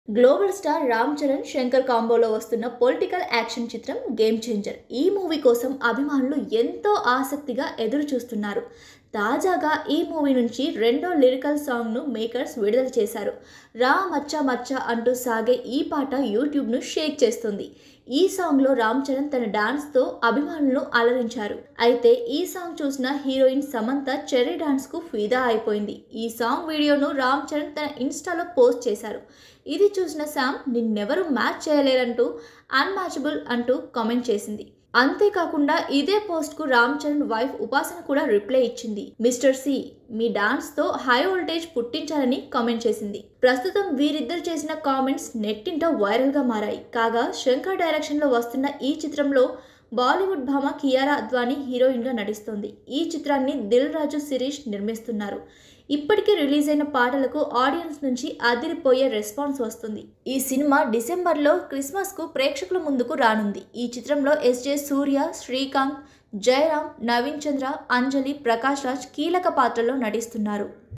global star Ram Charan Shankar కాంబోలో వస్తున్న political action చిత్రం గేమ్ చేంజర్ ఈ మూవీ కోసం అభిమానులు ఎంతో ఆసక్తిగా ఎదురు చూస్తున్నారు తాజాగా ఈ మూవీ నుంచి రెండో లిరికల్ సాంగ్ను మేకర్స్ విడుదల చేశారు రా మచ్చ మచ్చ అంటూ సాగే ఈ పాట యూట్యూబ్ను షేక్ చేస్తుంది ఈ సాంగ్లో రామ్ చరణ్ తన డాన్స్తో అభిమానులను అలరించారు అయితే ఈ సాంగ్ చూసిన హీరోయిన్ సమంత చెర్రీ డాన్స్కు ఫిదా అయిపోయింది ఈ సాంగ్ వీడియోను రామ్ చరణ్ తన ఇన్స్టాలో పోస్ట్ చేశారు ఇది చూసిన శామ్ నిన్నెవరూ మ్యాచ్ చేయలేరంటూ అన్మ్యాచబుల్ అంటూ కామెంట్ చేసింది అంతేకాకుండా ఇదే పోస్ట్కు రామ్ చరణ్ వైఫ్ ఉపాసన కూడా రిప్లై ఇచ్చింది మిస్టర్ సి మీ డాన్స్తో హై వోల్టేజ్ పుట్టించాలని కామెంట్ చేసింది ప్రస్తుతం వీరిద్దరు చేసిన కామెంట్స్ నెట్టింట వైరల్గా మారాయి కాగా శంకర్ డైరెక్షన్లో వస్తున్న ఈ చిత్రంలో బాలీవుడ్ భామ కియారా అద్వానీ హీరోయిన్గా నటిస్తోంది ఈ చిత్రాన్ని దిల్ రాజు శిరీష్ నిర్మిస్తున్నారు ఇప్పటికే రిలీజ్ అయిన పాటలకు ఆడియన్స్ నుంచి అదిరిపోయే రెస్పాన్స్ వస్తుంది ఈ సినిమా డిసెంబర్లో క్రిస్మస్కు ప్రేక్షకుల ముందుకు రానుంది ఈ చిత్రంలో ఎస్జే సూర్య శ్రీకాంత్ జయరామ్ నవీన్ చంద్ర అంజలి ప్రకాష్ రాజ్ కీలక పాత్రలో నటిస్తున్నారు